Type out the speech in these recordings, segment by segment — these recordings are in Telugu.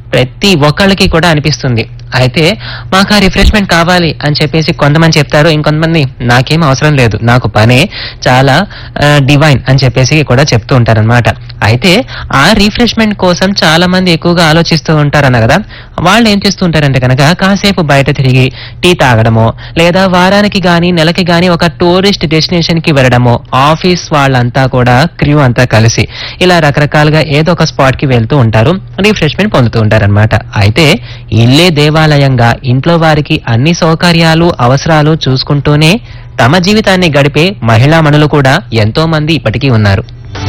ప్రతి ఒక్కళ్ళకి కూడా అనిపిస్తుంది అయితే మాకు ఆ రిఫ్రెష్మెంట్ కావాలి అని చెప్పేసి కొంతమంది చెప్తారు ఇంకొంతమంది నాకేం అవసరం లేదు నాకు పనే చాలా డివైన్ అని చెప్పేసి కూడా చెప్తూ ఉంటారన్నమాట అయితే ఆ రిఫ్రెష్మెంట్ కోసం చాలా మంది ఎక్కువగా ఆలోచిస్తూ ఉంటారన్న కదా వాళ్ళు ఏం చేస్తూ ఉంటారంటే కనుక కాసేపు బయట తిరిగి టీ తాగడమో లేదా వారానికి గాని నెలకి గాని ఒక టూరిస్ట్ డెస్టినేషన్ కి వెళ్ళడమో ఆఫీస్ వాళ్ళంతా కూడా క్రూ అంతా కలిసి ఇలా రకరకాలుగా ఏదో ఒక స్పాట్ కి వెళ్తూ ఉంటారు రిఫ్రెష్మెంట్ పొందుతూ ఉంటారన్నమాట అయితే ఇల్లే దేవాలయంగా ఇంట్లో వారికి అన్ని సౌకర్యాలు అవసరాలు చూసుకుంటూనే తమ జీవితాన్ని గడిపే మహిళా మనులు కూడా ఎంతో మంది ఇప్పటికీ ఉన్నారు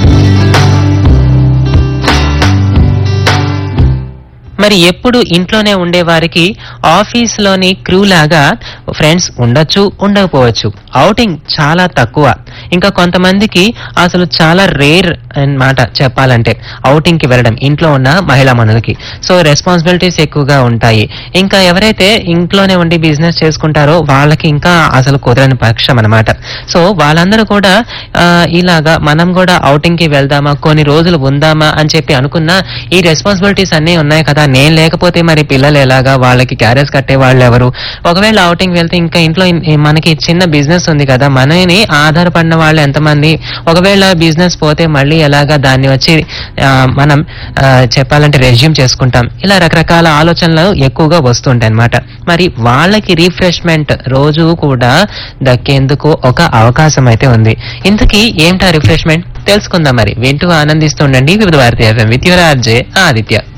మరి ఎప్పుడు ఇంట్లోనే ఉండే వారికి ఆఫీస్ లోని క్రూ లాగా ఫ్రెండ్స్ ఉండొచ్చు ఉండకపోవచ్చు అవుటింగ్ చాలా తక్కువ ఇంకా కొంతమందికి అసలు చాలా రేర్ అన్నమాట చెప్పాలంటే outing కి వెళ్ళడం ఇంట్లో ఉన్న మహిళా మనులకి సో రెస్పాన్సిబిలిటీస్ ఎక్కువగా ఉంటాయి ఇంకా ఎవరైతే ఇంట్లోనే ఉండి బిజినెస్ చేసుకుంటారో వాళ్ళకి ఇంకా అసలు కుదరని పక్షం అన్నమాట సో వాళ్ళందరూ కూడా ఆ, ఇలాగా మనం కూడా outing కి వెళ్దామా కొన్ని రోజులు ఉందామా అని చెప్పి అనుకున్నా ఈ రెస్పాన్సిబిలిటీస్ అన్నీ ఉన్నాయి కదా నేను లేకపోతే మరి పిల్లలు ఎలాగా వాళ్ళకి క్యారియర్స్ కట్టే వాళ్ళు ఎవరు ఒకవేళ అవుటింగ్ వెళ్తే ఇంకా ఇంట్లో ఇన్- మనకి చిన్న బిజినెస్ ఉంది కదా మనని ఆధారపడిన వాళ్ళు ఎంతమంది ఒకవేళ బిజినెస్ పోతే మళ్ళీ ఎలాగా దాన్ని వచ్చి ఆ, మనం ఆ, చెప్పాలంటే రెజ్యూమ్ చేసుకుంటాం ఇలా రకరకాల ఆలోచనలు ఎక్కువగా వస్తుంటాయి అన్నమాట మరి వాళ్ళకి రిఫ్రెష్మెంట్ రోజు కూడా దక్కేందుకు ఒక అవకాశం అయితే ఉంది ఇంతకీ ఏమిటా రిఫ్రెష్మెంట్ తెలుసుకుందాం మరి వింటూ ఆనందిస్తుండండి వివిధ భారతీయ విత్ యువర్ ఆర్జే ఆదిత్య